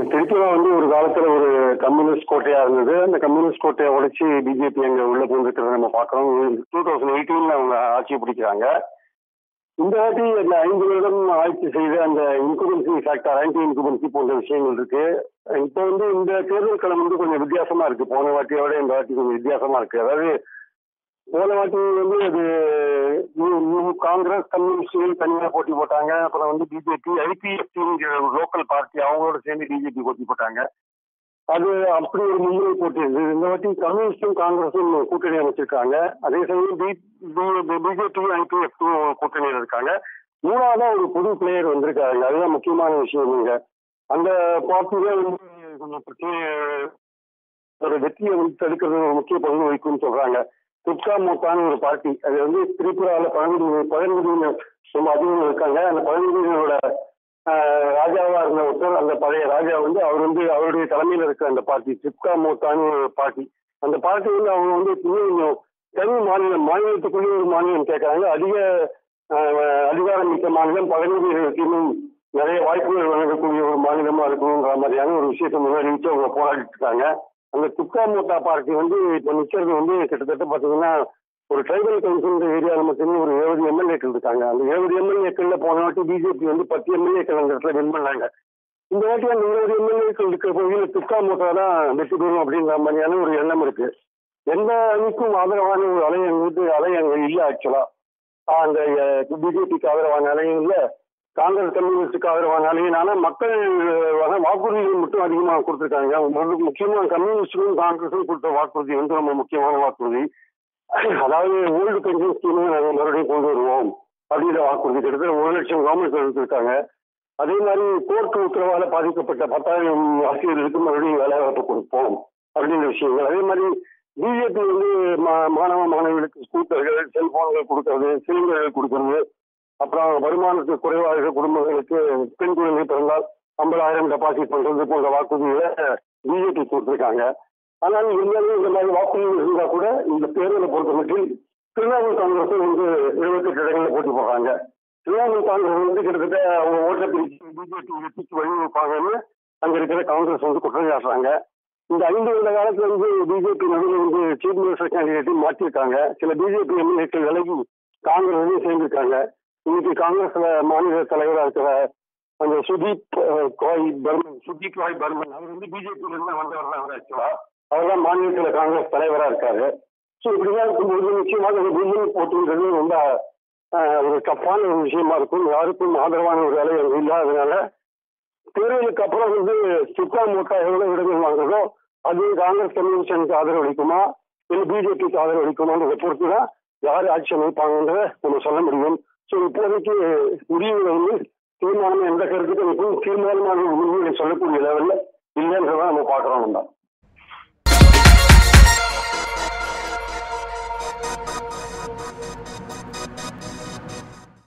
திருச்சியில வந்து ஒரு காலத்துல ஒரு கம்யூனிஸ்ட் கோட்டையா இருந்தது அந்த கம்யூனிஸ்ட் கோட்டையை உடைச்சு பிஜேபி அங்க உள்ள பூந்துருக்கிறத நம்ம பாக்குறோம் டூ தௌசண்ட் எயிட்டீன்ல அவங்க ஆட்சி பிடிக்கிறாங்க இந்த வாட்டி அந்த ஐந்து வருடம் ஆட்சி செய்த அந்த இன்குபன்சி ஃபேக்டர் ஆன்டி இன்குபன்சி போன்ற விஷயங்கள் இருக்கு இப்போ வந்து இந்த தேர்தல் களம் வந்து கொஞ்சம் வித்தியாசமா இருக்கு போன வாட்டியோட இந்த வாட்டி கொஞ்சம் வித்தியாசமா இருக்கு அதாவது போன வாட்டி வந்து அது மு- மு- காங்கிரஸ் கம்யூனிஸ்டுகள் தனியாக போட்டி போட்டாங்க அப்புறம் வந்து பிஜேபி ஐபிஎஃப்டிங்கிற லோக்கல் பார்ட்டி அவங்களோட சேர்ந்து பிஜேபி போட்டி போட்டாங்க அது அப்படி ஒரு முன்னுரை போட்டி இருந்தது இந்த வாட்டி கம்யூனிஸ்டும் காங்கிரஸும் கூட்டணி அமைச்சிருக்காங்க அதே சமயம் பிஜேபி ஐபிஎஃப்டும் கூட்டணியில் இருக்காங்க மூணாவதா ஒரு புது பிளேயர் வந்திருக்காங்க அதுதான் முக்கியமான விஷயம் இங்க அந்த பார்ட்டியே வந்து கொஞ்சம் பிரச்சனை ஒரு வெற்றியை வந்து தடுக்கிறது ஒரு முக்கிய பங்கு வகிக்கும்னு சொல்றாங்க துப்கா மோட்டான்னு ஒரு பார்ட்டி அது வந்து திரிபுராவில் பழங்குடியினர் பழங்குடியினர் ரொம்ப அதிகம் இருக்காங்க அந்த பழங்குடியினரோட ஆஹ், ராஜாவா இருந்த ஒருத்தர் அந்த பழைய ராஜா வந்து அவர் வந்து அவருடைய தலைமையில் இருக்க அந்த பார்ட்டி திப்கா மோட்டான்னு ஒரு பார்ட்டி அந்த பார்ட்டி வந்து அவங்க வந்து இன்னும் இன்னும் தனி மாநிலம் மாநிலத்துக்குள்ளே ஒரு மாநிலம் கேட்கறாங்க அதிக ஆஹ், அதிகாரம் மிக்க மாநிலம் பழங்குடியினருக்கு இன்னும் நிறைய வாய்ப்புகள் வழங்கக்கூடிய ஒரு மாநிலமா இருக்கணுங்கிற மாதிரியான ஒரு விஷயத்தை முன்னாடி வச்சு அவங்க போராடிட்டு இருக்காங்க அந்த துக்கா மோட்டா பார்ட்டி வந்து இப்போ நிற்கிறது வந்து கிட்டத்தட்ட பார்த்தீங்கன்னா ஒரு ட்ரைபல் கவுன்சில் ஏரியாவில் மட்டுமே ஒரு எழுபது எம்எல்ஏக்கள் இருக்காங்க அந்த எழுபது எம்எல்ஏக்கள்ல போன வாட்டி பிஜேபி வந்து பத்து எம்எல்ஏக்கள் அந்த இடத்துல வின் பண்ணாங்க இந்த வாட்டி அந்த இருபது எம்எல்ஏக்கள் இருக்கிற பகுதியில் துக்கா மோட்டா தான் வெற்றி பெறும் அப்படிங்கிற மாதிரியான ஒரு எண்ணம் இருக்கு எந்த அணிக்கும் ஆதரவான ஒரு அலை எங்களுக்கு அலை அங்கே இல்லை ஆக்சுவலா அந்த பிஜேபிக்கு ஆதரவான அலையும் இல்லை காங்கிரஸ் கம்யூனிஸ்டுக்கு ஆதரவான அலையும் ஆனால் மக்கள் வர வாக்குறுதிகள் மட்டும் அதிகமாக கொடுத்துருக்காங்க முதல்ல முக்கியமாக கம்யூனிஸ்டுக்கும் காங்கிரஸும் கொடுத்த வாக்குறுதி வந்து ரொம்ப முக்கியமான வாக்குறுதி அதாவது ஓல்டு பென்ஷன் ஸ்கீமை நாங்கள் மறுபடியும் கொண்டு வருவோம் அப்படின்ற வாக்குறுதி கிட்டத்தட்ட ஒரு லட்சம் கவர்மெண்ட் கொடுத்துருக்காங்க அதே மாதிரி கோர்ட் உத்தரவால பாதிக்கப்பட்ட பத்தாயிரம் ஆசிரியர்களுக்கு மறுபடியும் வேலை வாய்ப்பு கொடுப்போம் அப்படின்ற விஷயங்கள் அதே மாதிரி பிஜேபி வந்து மா- மாணவ மாணவிகளுக்கு ஸ்கூட்டர்கள் செல்போன்கள் கொடுக்கறது சிலிண்டர்கள் கொடுக்கறது அப்புறம் வருமானத்துக்கு குறைவாக இருக்கிற குடும்பங்களுக்கு பெண் குழந்தை பிறந்தால் ஐம்பதாயிரம் டெபாசிட் பண்றது போன்ற வாக்குறுதிகளை பிஜேபி கொடுத்துருக்காங்க ஆனால் இருந்தாலும் இந்த மாதிரி வாக்குறுதிகள் இருந்தால் கூட இந்த தேர்தலை பொறுத்த மட்டும் திரிணாமுல் காங்கிரஸும் வந்து எழுபத்தெட்டு இடங்களில் போட்டி போடுறாங்க திரிணாமுல் காங்கிரஸ் வந்து கிட்டத்தட்ட அவங்க ஓட்டை பிரிச்சு பிஜேபி வெற்றிக்கு வழிவகுப்பாங்கன்னு அங்க இருக்கிற காங்கிரஸ் வந்து குற்றம் சாட்டுறாங்க இந்த ஐந்து வருட காலத்துல வந்து பிஜேபி நடுவில் வந்து சீஃப் மினிஸ்டர் கேண்டிடேட்டையும் மாற்றிருக்காங்க சில பிஜேபி எம்எல்ஏக்கள் விலகி காங்கிரஸையும் சேர்ந்திருக்காங்க இன்னைக்கு காங்கிரஸ்ல மாநில தலைவராக இருக்கிற அந்த சுதீப் அஹ், காய் பர்மன் சுதீப் ராய் பர்மன் அவர் வந்து பிஜேபியில இருந்து வந்தவர் தான் அவர் ஆக்சுவலா அவர் தான் மாநிலத்துல காங்கிரஸ் தலைவரா இருக்காரு ஸோ இப்படிதான் இருக்கும்போது நிச்சயமாக அந்த பிஜேபி போட்டின்றது ரொம்ப அஹ், ஒரு டஃப்பான ஒரு விஷயமா இருக்கும் யாருக்கும் ஆதரவான ஒரு வேலை அங்கே இல்லாததுனால தேர்தலுக்கு அப்புறம் வந்து சுத்தா மூட்டா எவ்வளவு இடங்கள் வாங்குறதோ அது காங்கிரஸ் கம்யூனிஸ்டனுக்கு ஆதரவு அளிக்குமா இல்லை பிஜேபிக்கு ஆதரவு அளிக்குமான்றதை பொறுத்து தான் யார் ஆட்சி அமைப்பாங்கன்றத நம்ம சொல்ல முடியும் ஸோ இப்போதைக்கு முடிவு வந்து தீர்மானம் எந்த கருத்துக்கும் இப்போ தீர்மானமான ஒரு முடிவுகளை சொல்லக்கூடிய லெவலில் இல்லைன்றதை நம்ம பார்க்குறோம் நம்ம